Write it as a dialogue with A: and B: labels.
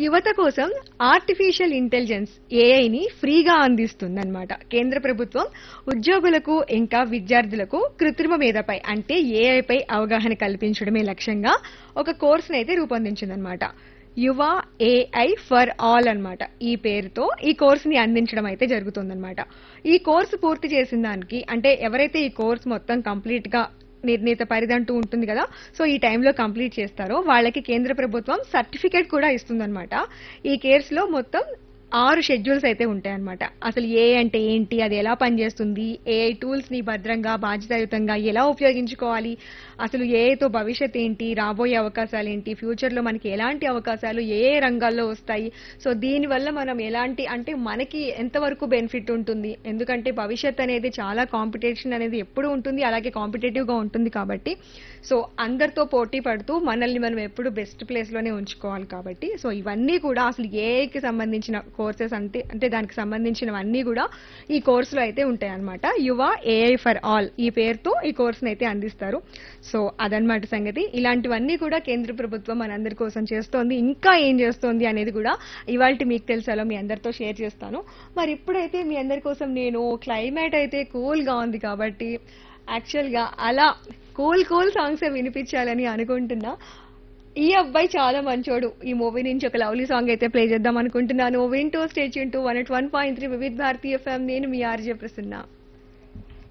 A: యువత కోసం artificial intelligence ఏఐని ఫ్రీగా అందిస్తుందన్నమాట కేంద్ర ప్రభుత్వం ఉద్యోగులకు ఇంకా విద్యార్థులకు కృత్రిమ మేధపై అంటే ఏఐపై అవగాహన కల్పించడమే లక్ష్యంగా ఒక కోర్సును అయితే రూపొందించిందనమాట యువ ఏఐ ఫర్ ఆల్ అన్నమాట ఈ పేరుతో ఈ కోర్సుని అందించడం అయితే జరుగుతుందన్నమాట ఈ కోర్సు పూర్తి చేసిన దానికి అంటే ఎవరైతే ఈ కోర్స్ మొత్తం కంప్లీట్ గా నిర్ణీత పరిధంటూ ఉంటుంది కదా సో ఈ టైంలో కంప్లీట్ చేస్తారో వాళ్ళకి కేంద్ర ప్రభుత్వం సర్టిఫికేట్ కూడా ఇస్తుందన్నమాట ఈ కేర్స్లో మొత్తం ఆరు షెడ్యూల్స్ అయితే ఉంటాయన్నమాట అసలు ఏ అంటే ఏంటి అది ఎలా పనిచేస్తుంది ఏఐ టూల్స్ ని భద్రంగా బాధ్యతాయుతంగా ఎలా ఉపయోగించుకోవాలి అసలు ఏఐతో భవిష్యత్ ఏంటి రాబోయే అవకాశాలు ఏంటి ఫ్యూచర్ లో మనకి ఎలాంటి అవకాశాలు ఏ ఏ రంగాల్లో వస్తాయి సో దీని వల్ల మనం ఎలాంటి అంటే మనకి ఎంతవరకు బెనిఫిట్ ఉంటుంది ఎందుకంటే భవిష్యత్ అనేది చాలా కాంపిటీషన్ అనేది ఎప్పుడు ఉంటుంది అలాగే కాంపిటేటివ్ గా ఉంటుంది కాబట్టి సో అందరితో పోటీ పడుతూ మనల్ని మనం ఎప్పుడు బెస్ట్ ప్లేస్ లోనే ఉంచుకోవాలి కాబట్టి సో ఇవన్నీ కూడా అసలు ఏఐకి సంబంధించిన కోర్సెస్ అంటే అంటే దానికి సంబంధించినవన్నీ కూడా ఈ కోర్సులో అయితే ఉంటాయి అనమాట యువ ఏఐ ఫర్ ఆల్ ఈ పేరుతో ఈ కోర్సును అయితే అందిస్తారు సో అదనమాట సంగతి ఇలాంటివన్నీ కూడా కేంద్ర ప్రభుత్వం మనందరి కోసం చేస్తోంది ఇంకా ఏం చేస్తోంది అనేది కూడా ఇవాళ మీకు తెలుసాలో మీ అందరితో షేర్ చేస్తాను మరి ఇప్పుడైతే మీ అందరి కోసం నేను క్లైమేట్ అయితే కూల్ గా ఉంది కాబట్టి యాక్చువల్ గా అలా కూల్ కూల్ సాంగ్స్ వినిపించాలని అనుకుంటున్నా ఈ అబ్బాయి చాలా మంచోడు ఈ మూవీ నుంచి ఒక లవ్లీ సాంగ్ అయితే ప్లే చేద్దాం అనుకుంటున్నాను వింటూ stage into one at one point three Vividh Bharatiya FM నేను మీ ఆర్జే ప్రసన్న